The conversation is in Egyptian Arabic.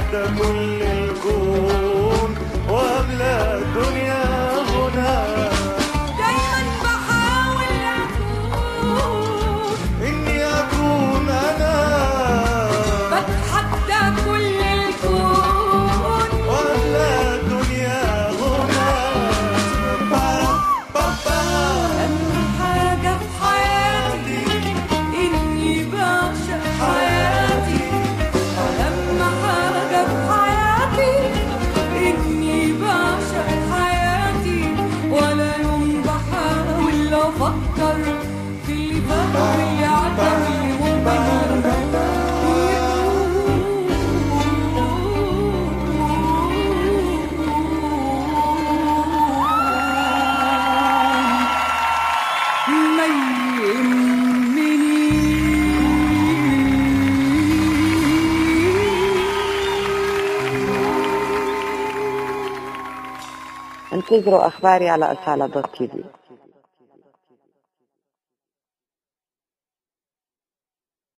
بتحدى كل الكون وأملا الدنيا هنا دايما بحاول أكون إني أكون أنا بتحدى كل الكون وأملا الدنيا هنا بارا بابا أهم حاجة في حياتي إني بعشق حياتي أهم حاجة في حياتي إني بعشق حياتي ولا يوم بحاول أفكر في اللي فات واللي عدى واللي ممكن يكون ما يهمنيش انتظروا اخباري على اصالة دوت تي في